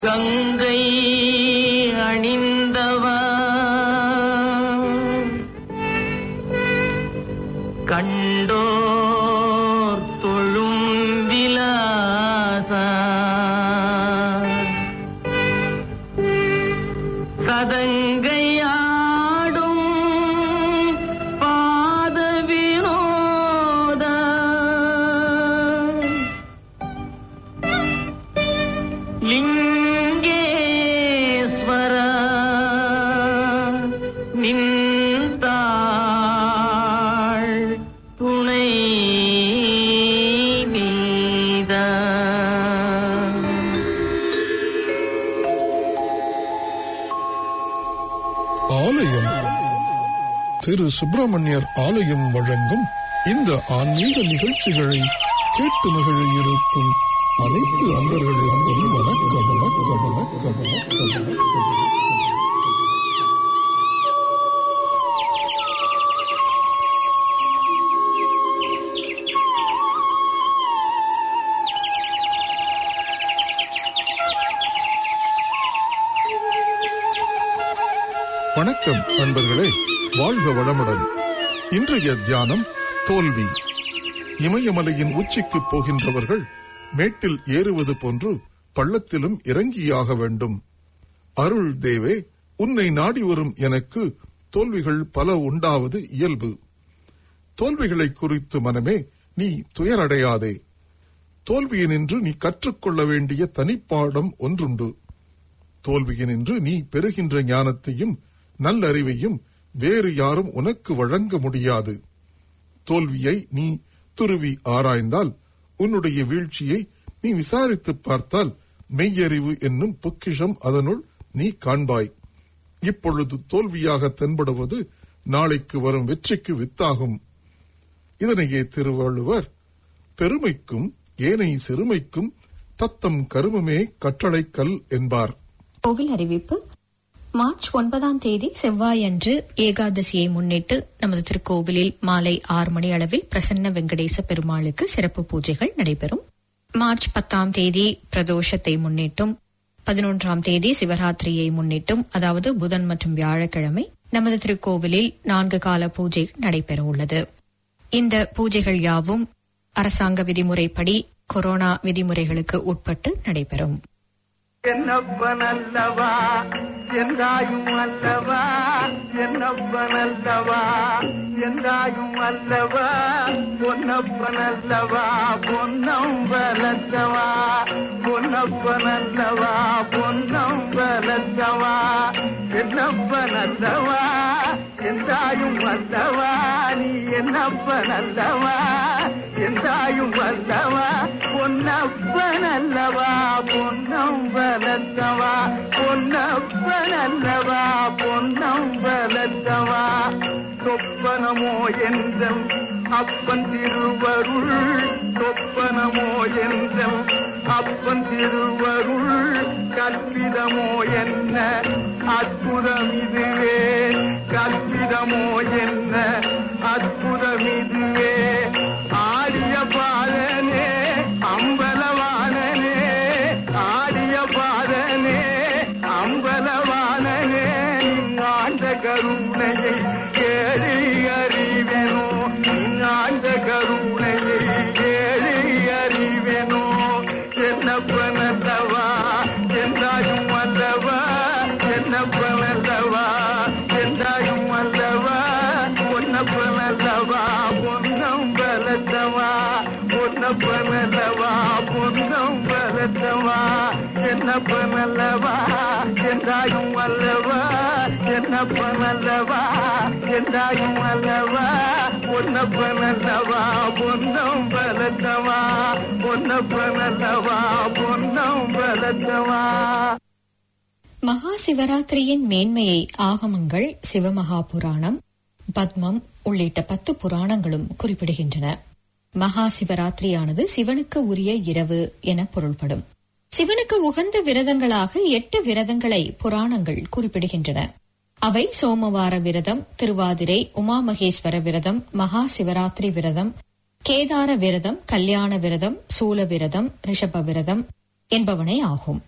கங்கை அணிந்தவா கண்டோர் தொழும் விலாசா சதங்கையாடும் பாத வினோதா லிங்கேஸ்வர நின்றாள் துணை நீதா ஆலயம் திரு சுப்பிரமணியர் ஆலயம் வழங்கும் இந்த ஆன்மீக நிகழ்ச்சிகளை கேட்டு மகிழ இருக்கும் அனைத்து அன்பர்களுக்கும் வணக்கம் வணக்கம் வணக்கம் வணக்கம் வணக்கம் வணக்கம் அன்பர்களே வாழ்க வளமுடன் இன்றைய தியானம் தோல்வி இமயமலையின் உச்சிக்கு போகின்றவர்கள் மேட்டில் ஏறுவது போன்று பள்ளத்திலும் இறங்கியாக வேண்டும் அருள் தேவே உன்னை நாடி வரும் எனக்கு தோல்விகள் பல உண்டாவது இயல்பு தோல்விகளை குறித்து மனமே நீ துயரடையாதே தோல்வியினின்று நீ கற்றுக்கொள்ள வேண்டிய தனிப்பாடம் ஒன்றுண்டு தோல்வியினின்று நீ பெறுகின்ற ஞானத்தையும் நல்லறிவையும் வேறு யாரும் உனக்கு வழங்க முடியாது தோல்வியை நீ துருவி ஆராய்ந்தால் உன்னுடைய வீழ்ச்சியை நீ விசாரித்துப் பார்த்தால் மெய்யறிவு என்னும் பொக்கிஷம் அதனுள் நீ காண்பாய் இப்பொழுது தோல்வியாக தென்படுவது நாளைக்கு வரும் வெற்றிக்கு வித்தாகும் இதனையே திருவள்ளுவர் பெருமைக்கும் ஏனை சிறுமைக்கும் தத்தம் கருமமே கட்டளைக்கல் என்பார் கோவில் அறிவிப்பு மார்ச் ஒன்பதாம் தேதி செவ்வாயன்று ஏகாதசியை முன்னிட்டு நமது திருக்கோவிலில் மாலை ஆறு மணி அளவில் பிரசன்ன வெங்கடேச பெருமாளுக்கு சிறப்பு பூஜைகள் நடைபெறும் மார்ச் பத்தாம் தேதி பிரதோஷத்தை முன்னிட்டும் பதினொன்றாம் தேதி சிவராத்திரியை முன்னிட்டும் அதாவது புதன் மற்றும் வியாழக்கிழமை நமது திருக்கோவிலில் நான்கு கால பூஜை நடைபெற உள்ளது இந்த பூஜைகள் யாவும் அரசாங்க விதிமுறைப்படி கொரோனா விதிமுறைகளுக்கு உட்பட்டு நடைபெறும் என்னப்பன் அல்லவா என்றாயும் அல்லவா என்னப்பன் அல்லவா என்றாயும் அல்லவா பொன்னப்பன் அல்லவா பொன்னம் வளர்த்தவா பொன்னப்பன் அல்லவா பொன்னம் வளர்த்தவா என்னப்பன் அல்லவா என்றாயும் அல்லவா நீ என்னப்பன் அல்லவா என்றாயும் அல்லவா பொன்னப்பன் அல்லவா பொன்னம் வளர்த்தவா பொன்னப்பன் அல்லவா பொன்னம் வளர்த்தவா சொப்பனமோ என்றம் அப்பன் திருவருள் சொப்பனமோ என்றம் அப்பன் திருவருள் கற்பிதமோ என்ன அற்புதம் இதுவே கற்பிதமோ என்ன அற்புதம் இதுவே ஆடிய பாலனே அம்பலவானனே ஆடிய பாலனே அம்பலவானனே ஆண்ட கருணையை கேளி அறிவெனோ ஆண்ட கருணையை கேளி அறிவெனோ என்னப்பனல்லவா என்றாயும் அல்லவா என்னப்பனல்லவா என்றாயும் அல்லவா பொன்னப்பனல்லவா பொன்னம் பலத்தவா பொன்னப்பனல்லவா பொன்னம் பலத்தவா என்னப்பனல்லவா என்றாயும் அல்லவா என்னப்பனல்லவா என்றாயும் அல்லவா பொன்னப்பனல்லவா பொன்னம் பலத்தவா பொன்னப்பனல்லவா பொன்னம் பலத்தவா மகா சிவராத்திரியின் மேன்மையை ஆகமங்கள் சிவமகா புராணம் பத்மம் உள்ளிட்ட பத்து புராணங்களும் குறிப்பிடுகின்றன மகா சிவராத்திரியானது சிவனுக்கு உரிய இரவு என பொருள்படும் சிவனுக்கு உகந்த விரதங்களாக எட்டு விரதங்களை புராணங்கள் குறிப்பிடுகின்றன அவை சோமவார விரதம் திருவாதிரை உமாமகேஸ்வர விரதம் மகா சிவராத்திரி விரதம் கேதார விரதம் கல்யாண விரதம் சூல விரதம் ரிஷப விரதம் என்பவனே ஆகும்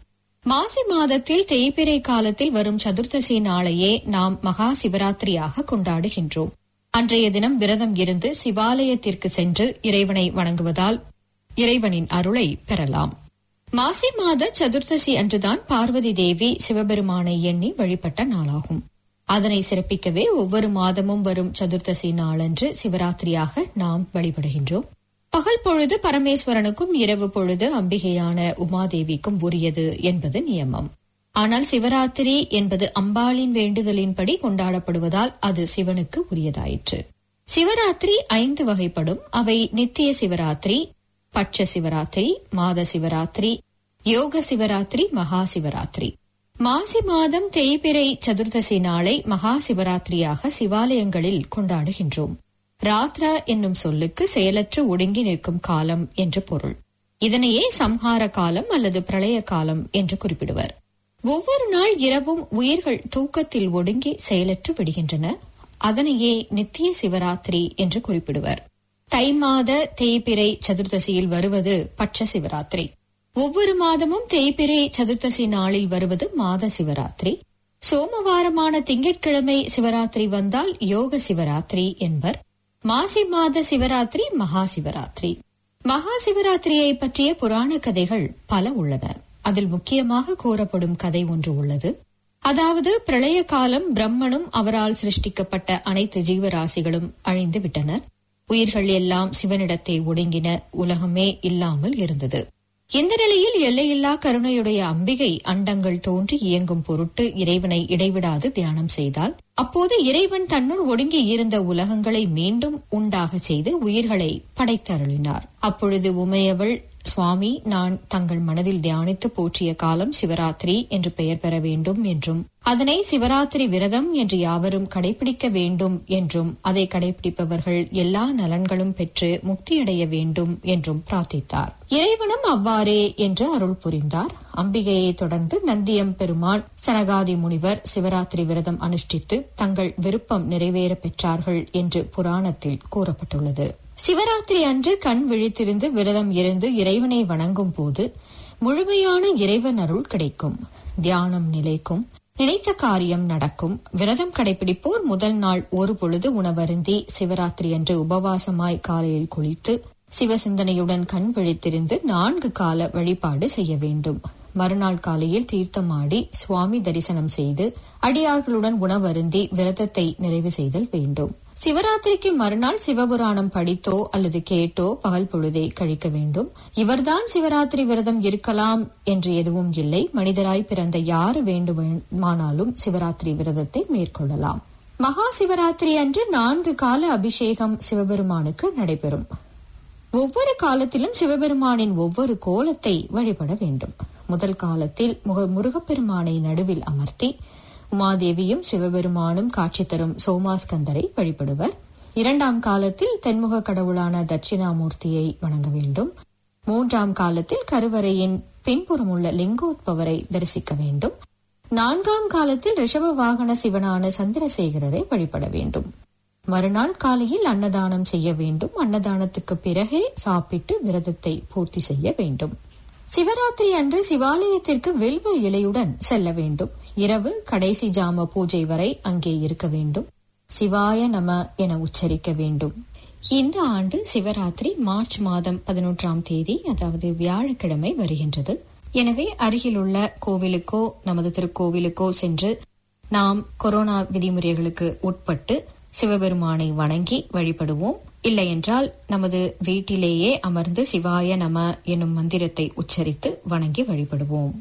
மாசி மாதத்தில் தேய்பிறை காலத்தில் வரும் சதுர்த்தசி நாளையே நாம் மகா சிவராத்திரியாக கொண்டாடுகின்றோம் அன்றைய தினம் விரதம் இருந்து சிவாலயத்திற்கு சென்று இறைவனை வணங்குவதால் இறைவனின் அருளை பெறலாம் மாசி மாத சதுர்த்தசி அன்றுதான் பார்வதி தேவி சிவபெருமானை எண்ணி வழிபட்ட நாளாகும் அதனை சிறப்பிக்கவே ஒவ்வொரு மாதமும் வரும் சதுர்த்தசி நாளன்று சிவராத்திரியாக நாம் வழிபடுகின்றோம் பகல் பொழுது பரமேஸ்வரனுக்கும் இரவு பொழுது அம்பிகையான உமாதேவிக்கும் உரியது என்பது நியமம் ஆனால் சிவராத்திரி என்பது அம்பாளின் வேண்டுதலின்படி கொண்டாடப்படுவதால் அது சிவனுக்கு உரியதாயிற்று சிவராத்திரி ஐந்து வகைப்படும் அவை நித்திய சிவராத்திரி பட்ச சிவராத்திரி மாத சிவராத்திரி யோக சிவராத்திரி மகா சிவராத்திரி மாசி மாதம் தேய்பிறை சதுர்தசி நாளை மகா சிவராத்திரியாக சிவாலயங்களில் கொண்டாடுகின்றோம் ராத்ரா என்னும் சொல்லுக்கு செயலற்று ஒடுங்கி நிற்கும் காலம் என்று பொருள் இதனையே சம்ஹார காலம் அல்லது பிரளய காலம் என்று குறிப்பிடுவர் ஒவ்வொரு நாள் இரவும் உயிர்கள் தூக்கத்தில் ஒடுங்கி செயலற்று விடுகின்றன அதனையே நித்திய சிவராத்திரி என்று குறிப்பிடுவர் தை மாத தேய்பிறை சதுர்தசியில் வருவது பட்ச சிவராத்திரி ஒவ்வொரு மாதமும் தேய்பிறை சதுர்த்தசி நாளில் வருவது மாத சிவராத்திரி சோமவாரமான திங்கட்கிழமை சிவராத்திரி வந்தால் யோக சிவராத்திரி என்பர் மாசி மாத சிவராத்திரி மகா சிவராத்திரி மகா சிவராத்திரியை பற்றிய புராண கதைகள் பல உள்ளன அதில் முக்கியமாக கூறப்படும் கதை ஒன்று உள்ளது அதாவது பிரளய காலம் பிரம்மனும் அவரால் சிருஷ்டிக்கப்பட்ட அனைத்து ஜீவராசிகளும் அழிந்து விட்டனர் உயிர்கள் எல்லாம் சிவனிடத்தை ஒடுங்கின உலகமே இல்லாமல் இருந்தது இந்த நிலையில் எல்லையில்லா கருணையுடைய அம்பிகை அண்டங்கள் தோன்றி இயங்கும் பொருட்டு இறைவனை இடைவிடாது தியானம் செய்தால் அப்போது இறைவன் தன்னுள் ஒடுங்கி இருந்த உலகங்களை மீண்டும் உண்டாக செய்து உயிர்களை படைத்தருளினார் அப்பொழுது உமையவள் சுவாமி நான் தங்கள் மனதில் தியானித்து போற்றிய காலம் சிவராத்திரி என்று பெயர் பெற வேண்டும் என்றும் அதனை சிவராத்திரி விரதம் என்று யாவரும் கடைபிடிக்க வேண்டும் என்றும் அதை கடைபிடிப்பவர்கள் எல்லா நலன்களும் பெற்று முக்தியடைய வேண்டும் என்றும் பிரார்த்தித்தார் இறைவனும் அவ்வாறே என்று அருள் புரிந்தார் அம்பிகையை தொடர்ந்து நந்தியம் பெருமான் சனகாதி முனிவர் சிவராத்திரி விரதம் அனுஷ்டித்து தங்கள் விருப்பம் நிறைவேற பெற்றார்கள் என்று புராணத்தில் கூறப்பட்டுள்ளது சிவராத்திரி அன்று கண் விழித்திருந்து விரதம் இருந்து இறைவனை வணங்கும் போது முழுமையான இறைவன் அருள் கிடைக்கும் தியானம் நிலைக்கும் நினைத்த காரியம் நடக்கும் விரதம் கடைபிடிப்போர் முதல் நாள் ஒரு பொழுது உணவருந்தி சிவராத்திரி அன்று உபவாசமாய் காலையில் குளித்து சிவசிந்தனையுடன் கண் விழித்திருந்து நான்கு கால வழிபாடு செய்ய வேண்டும் மறுநாள் காலையில் தீர்த்தமாடி சுவாமி தரிசனம் செய்து அடியார்களுடன் உணவருந்தி விரதத்தை நிறைவு செய்தல் வேண்டும் சிவராத்திரிக்கு மறுநாள் சிவபுராணம் படித்தோ அல்லது கேட்டோ பகல் பொழுதை கழிக்க வேண்டும் இவர்தான் சிவராத்திரி விரதம் இருக்கலாம் என்று எதுவும் இல்லை மனிதராய் பிறந்த யாரு வேண்டுமானாலும் சிவராத்திரி விரதத்தை மேற்கொள்ளலாம் மகா சிவராத்திரி அன்று நான்கு கால அபிஷேகம் சிவபெருமானுக்கு நடைபெறும் ஒவ்வொரு காலத்திலும் சிவபெருமானின் ஒவ்வொரு கோலத்தை வழிபட வேண்டும் முதல் காலத்தில் முக முருகப்பெருமானை நடுவில் அமர்த்தி உமாதேவியும் சிவபெருமானும் காட்சி தரும் சோமாஸ்கந்தரை வழிபடுவர் இரண்டாம் காலத்தில் தென்முக கடவுளான தட்சிணாமூர்த்தியை வணங்க வேண்டும் மூன்றாம் காலத்தில் கருவறையின் பின்புறமுள்ள லிங்கோத்பவரை தரிசிக்க வேண்டும் நான்காம் காலத்தில் ரிஷப வாகன சிவனான சந்திரசேகரரை வழிபட வேண்டும் மறுநாள் காலையில் அன்னதானம் செய்ய வேண்டும் அன்னதானத்துக்கு பிறகே சாப்பிட்டு விரதத்தை பூர்த்தி செய்ய வேண்டும் சிவராத்திரி அன்று சிவாலயத்திற்கு வில்வ இலையுடன் செல்ல வேண்டும் இரவு கடைசி ஜாம பூஜை வரை அங்கே இருக்க வேண்டும் சிவாய நம என உச்சரிக்க வேண்டும் இந்த ஆண்டு சிவராத்திரி மார்ச் மாதம் பதினொன்றாம் தேதி அதாவது வியாழக்கிழமை வருகின்றது எனவே அருகிலுள்ள கோவிலுக்கோ நமது திருக்கோவிலுக்கோ சென்று நாம் கொரோனா விதிமுறைகளுக்கு உட்பட்டு சிவபெருமானை வணங்கி வழிபடுவோம் இல்லையென்றால் நமது வீட்டிலேயே அமர்ந்து சிவாய நம என்னும் மந்திரத்தை உச்சரித்து வணங்கி வழிபடுவோம்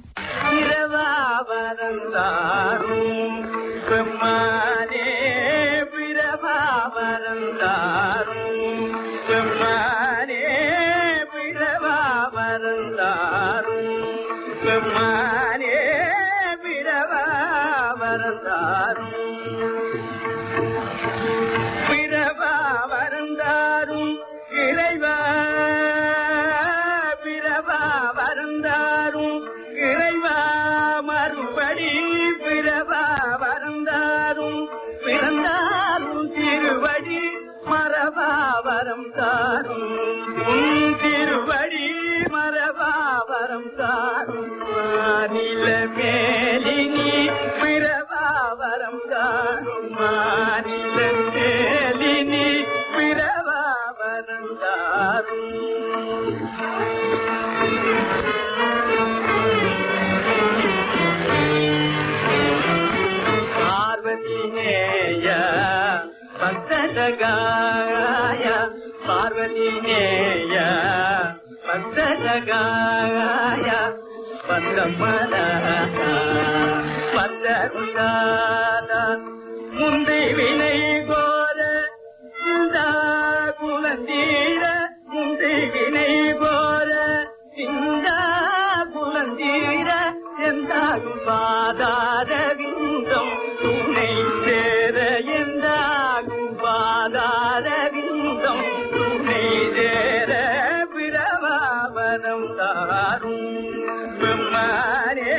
பிரபாவரந்தாரும் பெம்மானே பிரபாவரந்தாரும் பெம்மானே பிரபாவரந்தாரும் பெம்மானே பிரபாவரந்தாரும் பிரபா வருந்தாரும் இறைவா பிரபா வருந்தாரும் இறைவா மறுபடி பிரபா வருந்தாரும் பிறந்தாரும் திருவடி மரபா வரம் தாரும் உன் திருவடி மரபா வரம் தாரும் வானிலை சகாய பார்வதி நேய பக்த சகாய பந்தமன பந்தருஷாத முந்தை வினை கோர சிந்தா குலந்தீர முந்தை வினை கோர சிந்தா குலந்தீர எந்தாகும் பாதார விந்தம் துணை சேர எந்தாகும் பாதார விந்தம் துணை சேர பிரபாவனம் தாரும் பெம்மானே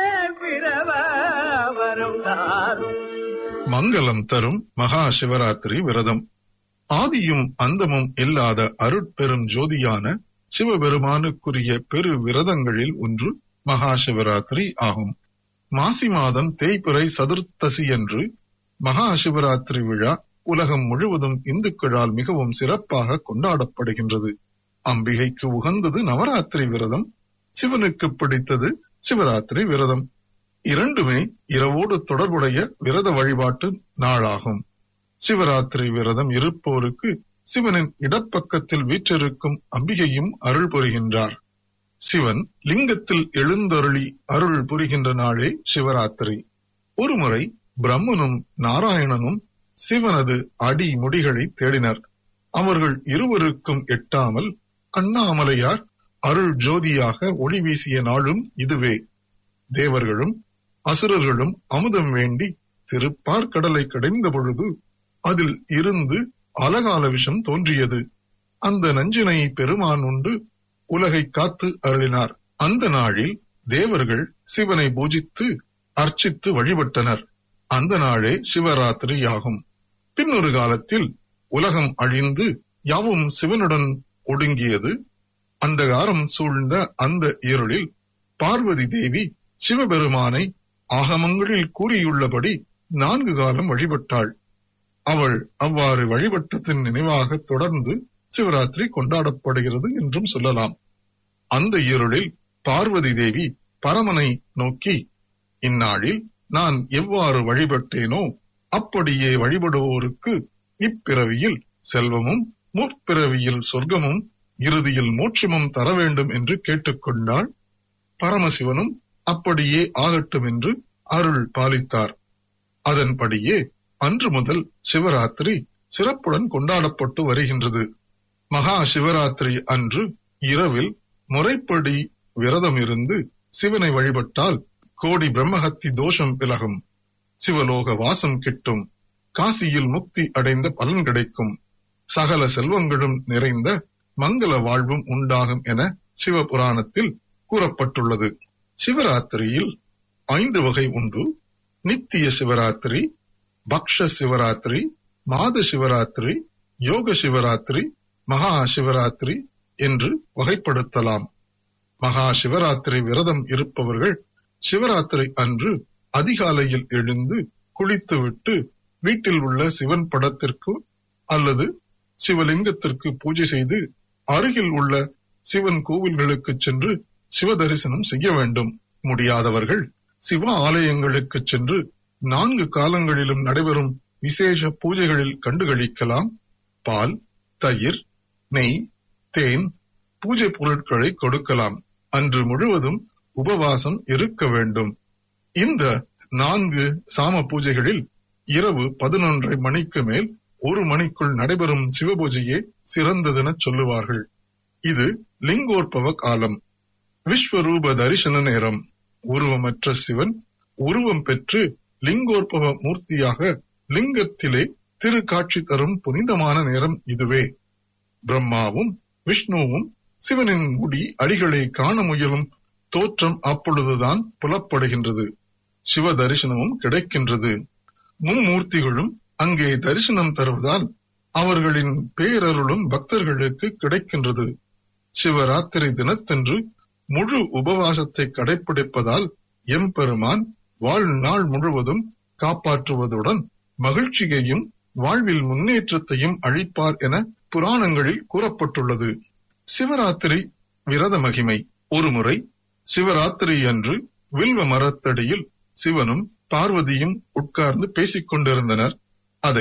பிரபாவனம் தாரும் மங்களம் தரும் மகா சிவராத்திரி விரதம் ஆதியும் அந்தமும் இல்லாத அருட்பெரும் ஜோதியான சிவபெருமானுக்குரிய பெரு விரதங்களில் ஒன்று மகா சிவராத்திரி ஆகும் மாசி மாதம் தேய்பிறை சதுர்த்தசி என்று மகா சிவராத்திரி விழா உலகம் முழுவதும் இந்துக்களால் மிகவும் சிறப்பாக கொண்டாடப்படுகின்றது அம்பிகைக்கு உகந்தது நவராத்திரி விரதம் சிவனுக்கு பிடித்தது சிவராத்திரி விரதம் இரண்டுமே இரவோடு தொடர்புடைய விரத வழிபாட்டு நாளாகும் சிவராத்திரி விரதம் இருப்போருக்கு சிவனின் இடப்பக்கத்தில் வீற்றிருக்கும் அம்பிகையும் அருள் புரிகின்றார் சிவன் லிங்கத்தில் எழுந்தருளி அருள் புரிகின்ற நாளே சிவராத்திரி ஒருமுறை பிரம்மனும் நாராயணனும் சிவனது அடி முடிகளை தேடினர் அவர்கள் இருவருக்கும் எட்டாமல் அண்ணாமலையார் அருள் ஜோதியாக ஒளி வீசிய நாளும் இதுவே தேவர்களும் அசுரர்களும் அமுதம் வேண்டி திருப்பார்கடலை கடைந்த பொழுது அதில் இருந்து அலகால விஷம் தோன்றியது அந்த நஞ்சினை பெருமான் உண்டு உலகை காத்து அருளினார் அந்த நாளில் தேவர்கள் சிவனை பூஜித்து அர்ச்சித்து வழிபட்டனர் அந்த நாளே சிவராத்திரி ஆகும் பின்னொரு காலத்தில் உலகம் அழிந்து யாவும் சிவனுடன் ஒடுங்கியது அந்தகாரம் சூழ்ந்த அந்த இருளில் பார்வதி தேவி சிவபெருமானை ஆகமங்களில் கூறியுள்ளபடி நான்கு காலம் வழிபட்டாள் அவள் அவ்வாறு வழிபட்டத்தின் நினைவாக தொடர்ந்து சிவராத்திரி கொண்டாடப்படுகிறது என்றும் சொல்லலாம் அந்த இருளில் பார்வதி தேவி பரமனை நோக்கி இந்நாளில் நான் எவ்வாறு வழிபட்டேனோ அப்படியே வழிபடுவோருக்கு இப்பிறவியில் செல்வமும் முற்பிறவியில் சொர்க்கமும் இறுதியில் மோட்சமும் தர வேண்டும் என்று கேட்டுக்கொண்டாள் பரமசிவனும் அப்படியே ஆகட்டும் என்று அருள் பாலித்தார் அதன்படியே அன்று முதல் சிவராத்திரி சிறப்புடன் கொண்டாடப்பட்டு வருகின்றது மகா சிவராத்திரி அன்று இரவில் முறைப்படி விரதம் இருந்து சிவனை வழிபட்டால் கோடி பிரம்மஹத்தி தோஷம் விலகும் சிவலோக வாசம் கிட்டும் காசியில் முக்தி அடைந்த பலன் கிடைக்கும் சகல செல்வங்களும் நிறைந்த மங்கள வாழ்வும் உண்டாகும் என சிவபுராணத்தில் கூறப்பட்டுள்ளது சிவராத்திரியில் ஐந்து வகை உண்டு நித்திய சிவராத்திரி பக்ஷ சிவராத்திரி மாத சிவராத்திரி யோக சிவராத்திரி மகா சிவராத்திரி என்று வகைப்படுத்தலாம் மகா சிவராத்திரி விரதம் இருப்பவர்கள் சிவராத்திரி அன்று அதிகாலையில் எழுந்து குளித்துவிட்டு வீட்டில் உள்ள சிவன் படத்திற்கு அல்லது சிவலிங்கத்திற்கு பூஜை செய்து அருகில் உள்ள சிவன் கோவில்களுக்கு சென்று சிவ தரிசனம் செய்ய வேண்டும் முடியாதவர்கள் சிவ ஆலயங்களுக்கு சென்று நான்கு காலங்களிலும் நடைபெறும் விசேஷ பூஜைகளில் கண்டுகளிக்கலாம் பால் தயிர் நெய் தேன் பூஜை பொருட்களை கொடுக்கலாம் அன்று முழுவதும் உபவாசம் இருக்க வேண்டும் இந்த நான்கு சாம பூஜைகளில் இரவு பதினொன்றரை மணிக்கு மேல் ஒரு மணிக்குள் நடைபெறும் சிவபூஜையே சிறந்ததென சொல்லுவார்கள் இது லிங்கோற்பவ காலம் விஸ்வரூப தரிசன நேரம் உருவமற்ற சிவன் உருவம் பெற்று லிங்கோற்பவ மூர்த்தியாக லிங்கத்திலே திருக்காட்சி தரும் புனிதமான நேரம் இதுவே பிரம்மாவும் விஷ்ணுவும் சிவனின் முடி அடிகளை காண முயலும் தோற்றம் அப்பொழுதுதான் புலப்படுகின்றது சிவ தரிசனமும் கிடைக்கின்றது மும்மூர்த்திகளும் அங்கே தரிசனம் தருவதால் அவர்களின் பேரருளும் பக்தர்களுக்கு கிடைக்கின்றது சிவராத்திரி தினத்தன்று முழு உபவாசத்தை கடைபிடிப்பதால் எம்பெருமான் வாழ்நாள் முழுவதும் காப்பாற்றுவதுடன் மகிழ்ச்சியையும் வாழ்வில் முன்னேற்றத்தையும் அளிப்பார் என புராணங்களில் கூறப்பட்டுள்ளது சிவராத்திரி விரத மகிமை ஒருமுறை சிவராத்திரி அன்று வில்வ மரத்தடியில் சிவனும் பார்வதியும் உட்கார்ந்து பேசிக் கொண்டிருந்தனர் அதை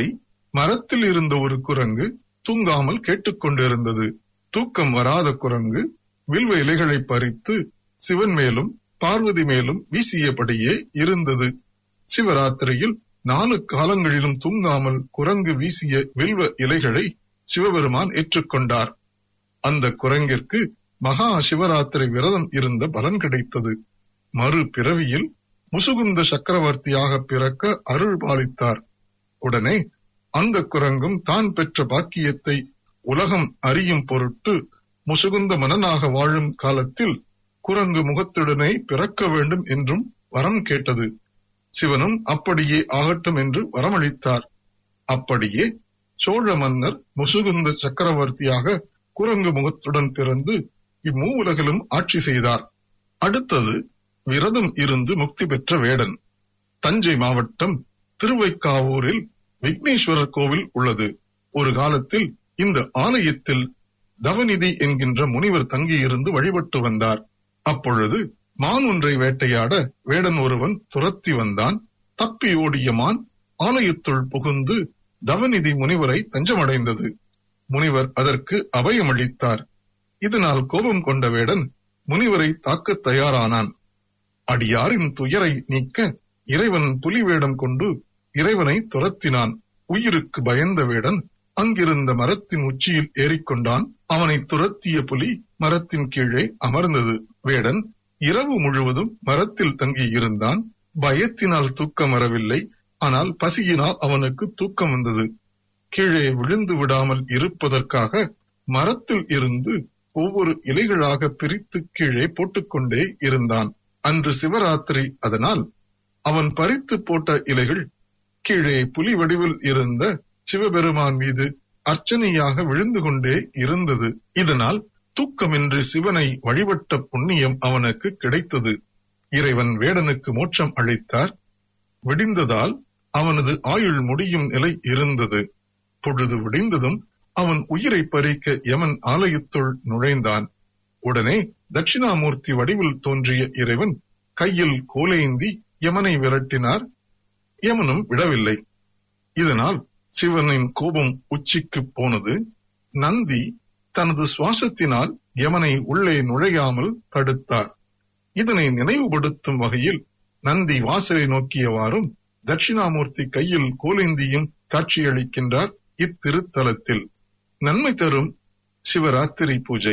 மரத்தில் இருந்த ஒரு குரங்கு தூங்காமல் கேட்டுக்கொண்டிருந்தது தூக்கம் வராத குரங்கு வில்வ இலைகளை பறித்து சிவன் மேலும் பார்வதி மேலும் வீசியபடியே இருந்தது சிவராத்திரியில் நாலு காலங்களிலும் தூங்காமல் குரங்கு வீசிய வில்வ இலைகளை சிவபெருமான் ஏற்றுக்கொண்டார் அந்த குரங்கிற்கு மகா சிவராத்திரி விரதம் இருந்த பலன் கிடைத்தது மறு பிறவியில் முசுகுந்த சக்கரவர்த்தியாக பிறக்க அருள் பாலித்தார் உடனே அந்த குரங்கும் தான் பெற்ற பாக்கியத்தை உலகம் அறியும் பொருட்டு முசுகுந்த மனனாக வாழும் காலத்தில் குரங்கு முகத்துடனே பிறக்க வேண்டும் என்றும் வரம் கேட்டது சிவனும் அப்படியே ஆகட்டும் என்று வரமளித்தார் அப்படியே சோழ மன்னர் முசுகுந்த சக்கரவர்த்தியாக குரங்கு முகத்துடன் பிறந்து இம்மூவுலகிலும் ஆட்சி செய்தார் அடுத்தது விரதம் இருந்து முக்தி பெற்ற வேடன் தஞ்சை மாவட்டம் திருவைக்காவூரில் விக்னேஸ்வரர் கோவில் உள்ளது ஒரு காலத்தில் இந்த ஆலயத்தில் தவநிதி என்கின்ற முனிவர் தங்கியிருந்து வழிபட்டு வந்தார் அப்பொழுது மான் ஒன்றை வேட்டையாட வேடன் ஒருவன் துரத்தி வந்தான் தப்பி ஓடிய மான் ஆலயத்துள் புகுந்து தவநிதி முனிவரை தஞ்சமடைந்தது முனிவர் அதற்கு அபயமளித்தார் இதனால் கோபம் கொண்ட வேடன் முனிவரை தாக்கத் தயாரானான் அடியாரின் துயரை நீக்க இறைவன் புலி வேடம் கொண்டு இறைவனை துரத்தினான் உயிருக்கு பயந்த வேடன் அங்கிருந்த மரத்தின் உச்சியில் ஏறிக்கொண்டான் அவனை துரத்திய புலி மரத்தின் கீழே அமர்ந்தது வேடன் இரவு முழுவதும் மரத்தில் தங்கி இருந்தான் பயத்தினால் தூக்கம் வரவில்லை ஆனால் பசியினால் அவனுக்கு தூக்கம் வந்தது கீழே விழுந்து விடாமல் இருப்பதற்காக மரத்தில் இருந்து ஒவ்வொரு இலைகளாக பிரித்து கீழே போட்டுக்கொண்டே இருந்தான் அன்று சிவராத்திரி அதனால் அவன் பறித்து போட்ட இலைகள் கீழே புலி வடிவில் இருந்த சிவபெருமான் மீது அர்ச்சனையாக விழுந்து கொண்டே இருந்தது இதனால் தூக்கமின்றி சிவனை வழிபட்ட புண்ணியம் அவனுக்கு கிடைத்தது இறைவன் வேடனுக்கு மோட்சம் அளித்தார் விடிந்ததால் அவனது ஆயுள் முடியும் நிலை இருந்தது பொழுது விடிந்ததும் அவன் உயிரை பறிக்க யமன் ஆலயத்துள் நுழைந்தான் உடனே தட்சிணாமூர்த்தி வடிவில் தோன்றிய இறைவன் கையில் கோலேந்தி யமனை விரட்டினார் யமனும் விடவில்லை இதனால் சிவனின் கோபம் உச்சிக்கு போனது நந்தி தனது சுவாசத்தினால் யமனை உள்ளே நுழையாமல் தடுத்தார் இதனை நினைவுபடுத்தும் வகையில் நந்தி வாசலை நோக்கியவாறும் தட்சிணாமூர்த்தி கையில் கோலேந்தியும் காட்சியளிக்கின்றார் இத்திருத்தலத்தில் நன்மை தரும் சிவராத்திரி பூஜை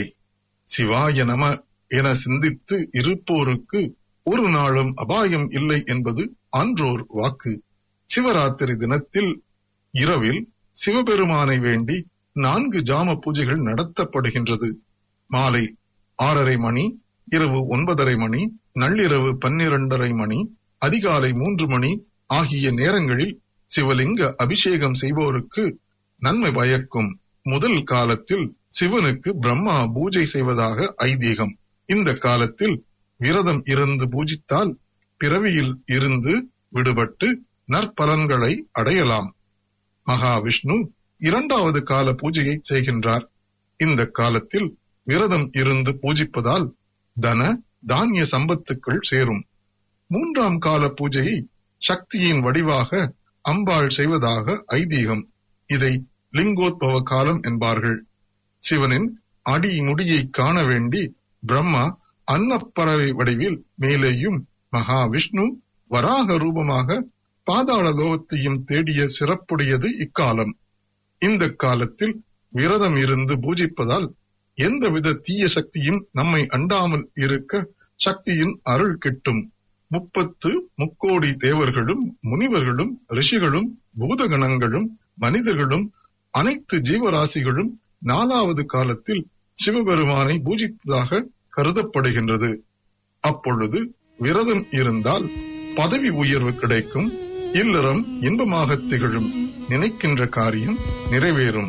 சிவாய நம என சிந்தித்து இருப்போருக்கு ஒரு நாளும் அபாயம் இல்லை என்பது ஆன்றோர் வாக்கு சிவராத்திரி தினத்தில் இரவில் சிவபெருமானை வேண்டி நான்கு ஜாம பூஜைகள் நடத்தப்படுகின்றது மாலை ஆறரை மணி இரவு ஒன்பதரை மணி நள்ளிரவு பன்னிரண்டரை மணி அதிகாலை மூன்று மணி ஆகிய நேரங்களில் சிவலிங்க அபிஷேகம் செய்வோருக்கு நன்மை பயக்கும் முதல் காலத்தில் சிவனுக்கு பிரம்மா பூஜை செய்வதாக ஐதீகம் இந்த காலத்தில் விரதம் இருந்து பூஜித்தால் பிறவியில் இருந்து விடுபட்டு நற்பலன்களை அடையலாம் மகாவிஷ்ணு இரண்டாவது கால பூஜையை செய்கின்றார் இந்த காலத்தில் விரதம் இருந்து பூஜிப்பதால் தன தானிய சம்பத்துக்கள் சேரும் மூன்றாம் கால பூஜையை சக்தியின் வடிவாக அம்பாள் செய்வதாக ஐதீகம் இதை லிங்கோத்பவ காலம் என்பார்கள் சிவனின் அடி முடியை காண வேண்டி பிரம்மா அன்னப்பறவை வடிவில் மேலேயும் மகாவிஷ்ணு வராக ரூபமாக பாதாள லோகத்தையும் தேடிய சிறப்புடையது இக்காலம் இந்த காலத்தில் விரதம் இருந்து பூஜிப்பதால் எந்தவித தீய சக்தியும் நம்மை அண்டாமல் இருக்க சக்தியின் அருள் கிட்டும் முப்பத்து முக்கோடி தேவர்களும் முனிவர்களும் ரிஷிகளும் பூதகணங்களும் மனிதர்களும் அனைத்து ஜீவராசிகளும் நாலாவது காலத்தில் சிவபெருமானை பூஜித்ததாக கருதப்படுகின்றது அப்பொழுது விரதம் இருந்தால் பதவி உயர்வு கிடைக்கும் இல்லறம் இன்பமாக திகழும் நினைக்கின்ற காரியம் நிறைவேறும்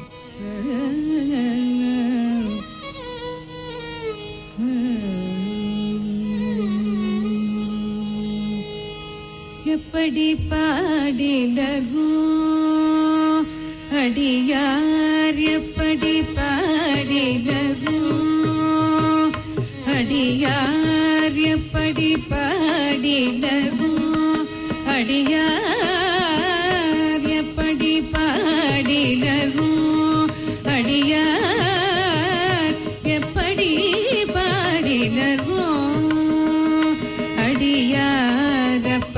எப்படி பாடிலகோ அடியார் எப்படி பாடிலகோ அடியார் எப்படி பாடிலகோ அடியார் எப்படி பாடிலகோ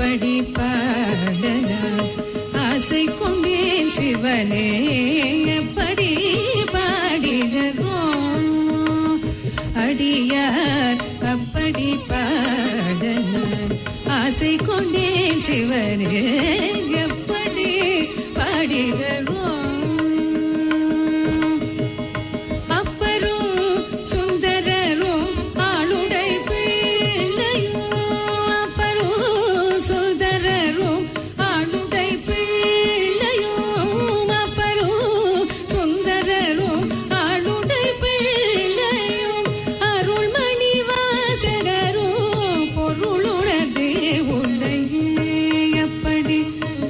எப்படி பாடலாம் ஆசை கொண்டேன் சிவனே எப்படி பாடினரோம் அடியார் அப்படி பாடலாம் ஆசை கொண்டேன் சிவனே எப்படி பாடினரோம் அப்பரும் சுந்தரரும் ஆளுடை பிள்ளையும் அப்பரும் சுந்தரரும் ஆளுடை பிள்ளையும் அப்பரும் சுந்தரரும் ஆளுடை பிள்ளையும் அருள்மணி வாசகரும் பொருளுடதே உடையே எப்படி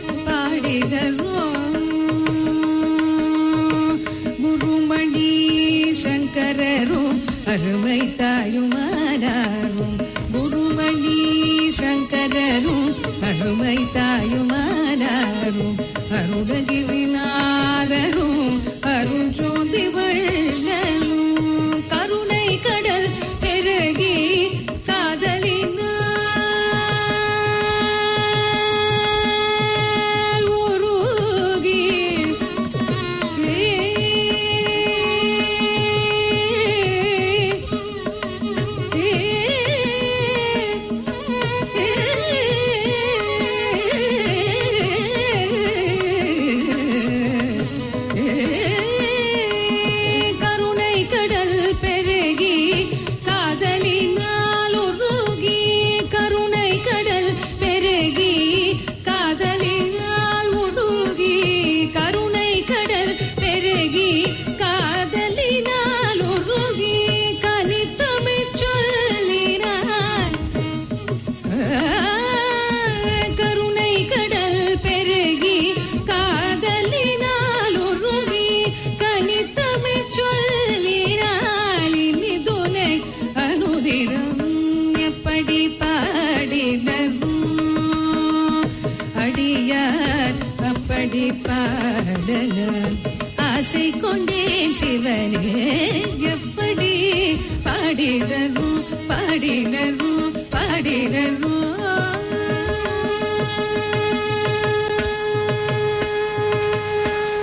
பாடினரோம் குருமணி சங்கரரும் அருமை தாயுமானாரும் குருமணி சங்கரரும் அருமை தாயுமானாரும் அருணகிரிநாதரும் அருள் ஜோதி வள்ளலும் கருணை கடல் பெருகி காதலினால் உருகி கருணை கடல் பெருகி காதலினால் உருகி கருணை கடல் பெருகி காதலினால் உருகி கருணை கடல் பெருகி காதலினால் உருகி கனித்தமிழ் சொல்லினார் கருணை கடல் பெருகி காதலினால் உருகி கனித்தமிழ் சொல்லினால் இனி துணை அனுதினம் எப்படி பாடினரும் அடியார் அப்படி பாடலாம் ஆசை கொண்டேன் சிவனே எப்படி பாடினரும் பாடினரும் பாடினரும்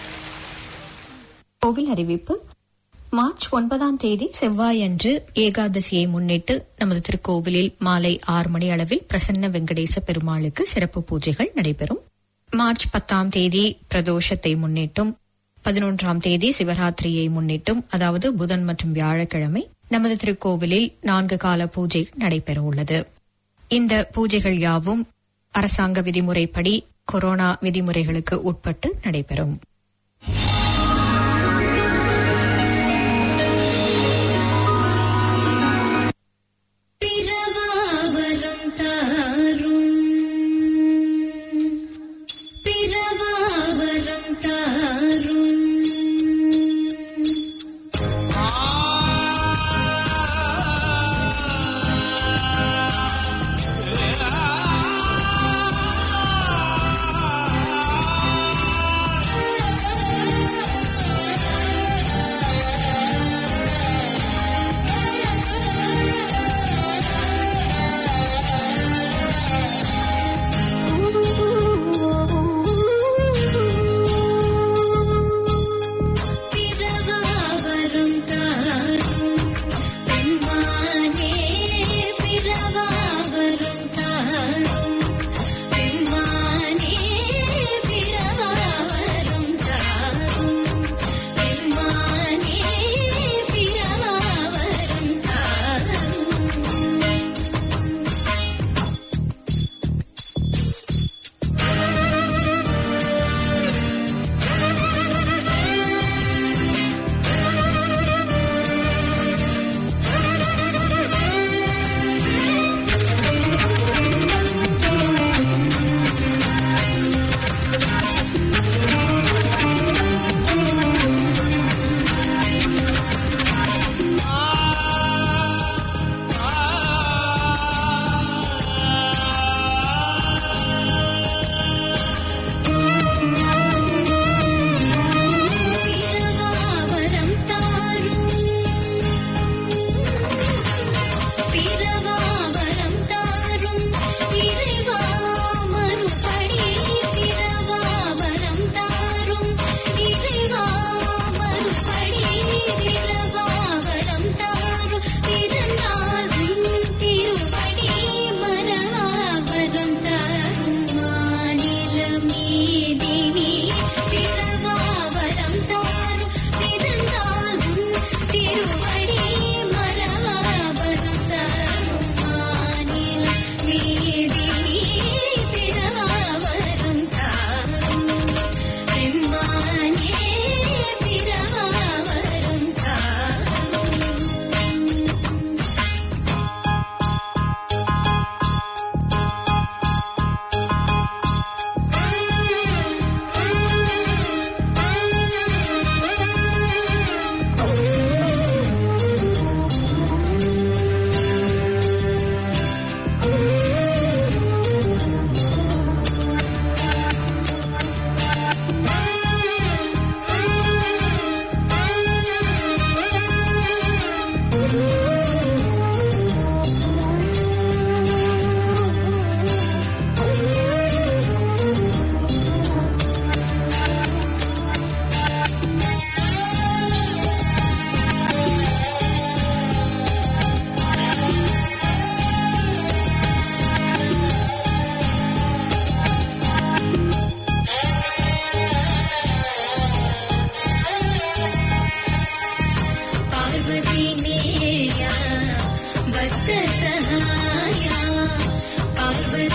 கோவில் அறிவிப்பு மார்ச் ஒன்பதாம் தேதி செவ்வாயன்று ஏகாதசியை முன்னிட்டு நமது திருக்கோவிலில் மாலை ஆறு மணி அளவில் பிரசன்ன வெங்கடேச பெருமாளுக்கு சிறப்பு பூஜைகள் நடைபெறும் மார்ச் பத்தாம் தேதி பிரதோஷத்தை முன்னிட்டும் பதினொன்றாம் தேதி சிவராத்திரியை முன்னிட்டும் அதாவது புதன் மற்றும் வியாழக்கிழமை நமது திருக்கோவிலில் நான்கு கால பூஜை நடைபெற உள்ளது இந்த பூஜைகள் யாவும் அரசாங்க விதிமுறைப்படி கொரோனா விதிமுறைகளுக்கு உட்பட்டு நடைபெறும் பிறவாவரம் தாரும் பிறவாவரம் தாரும் ஆ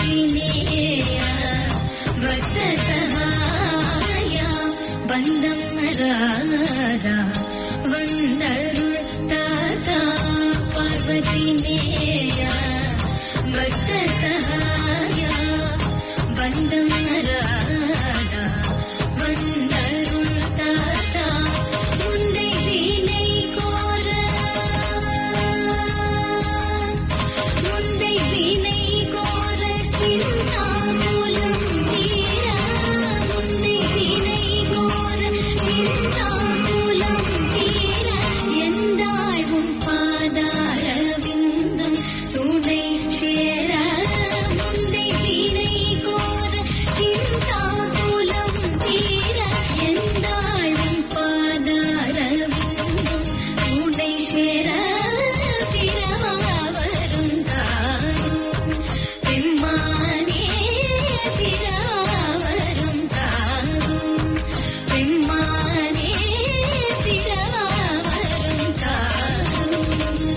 பார்வதினேய பக்த சகாயா பந்தம் ராதா வந்தருள் தாத்தா பார்வதினேய பக்த சகாயா பந்தம் ராதா வந்தருள் தாத்தா முந்தை வீணை கோர முந்தை வீணை கோர சிந்தாமூலம் தீர முந்தை வீணை கோர சிந்தாமூலம் தீர எந்தாழ்வும் பாதார விந்தம் துணை சேர முந்தை வீணை கோர சிந்தாமூலம் தீர எந்தாழ்வும் பாதார விந்தம் துணை சேர பிறவாவரும் தாரும் பெம்மானே பிறவாவரும் தாரும் பெம்மானே பிறவாவரும் தாரும்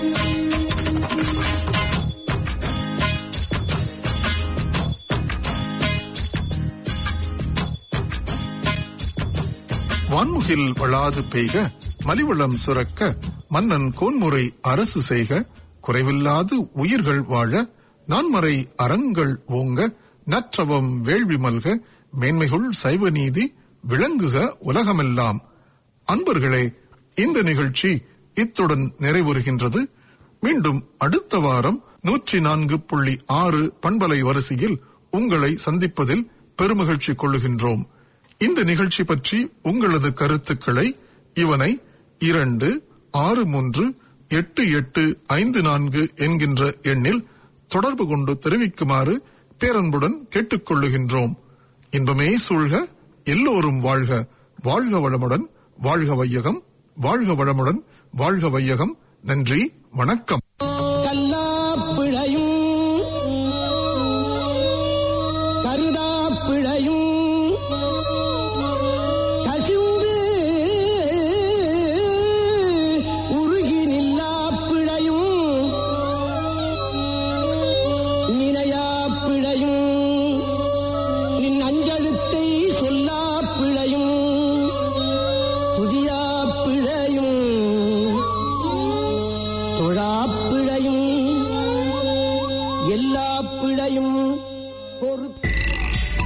வான்முகில் வளாது பெய்க மலிவளம் சுரக்க மன்னன் கோன்முறை அரசு செய்க குறைவில்லாது உயிர்கள் வாழ நான்மறை அறங்கள் ஓங்க நற்றவம் வேள்வி மல்க மேன்மைகுள் சைவ நீதி விளங்குக உலகமெல்லாம் அன்பர்களே இந்த நிகழ்ச்சி இத்துடன் நிறைவுறுகின்றது மீண்டும் அடுத்த வாரம் நூற்றி நான்கு புள்ளி ஆறு பண்பலை வரிசையில் உங்களை சந்திப்பதில் பெருமகிழ்ச்சி கொள்ளுகின்றோம் இந்த நிகழ்ச்சி பற்றி உங்களது கருத்துக்களை இவனை இரண்டு ஆறு மூன்று எட்டு எட்டு ஐந்து நான்கு என்கின்ற எண்ணில் தொடர்பு கொண்டு தெரிவிக்குமாறு பேரன்புடன் கேட்டுக்கொள்ளுகின்றோம் இன்பமே சூழ்க எல்லோரும் வாழ்க வாழ்க வளமுடன் வாழ்க வையகம் வாழ்க வளமுடன் வாழ்க வையகம் நன்றி வணக்கம் கல்லாப்பிழையும் கருதாப்பிழையும்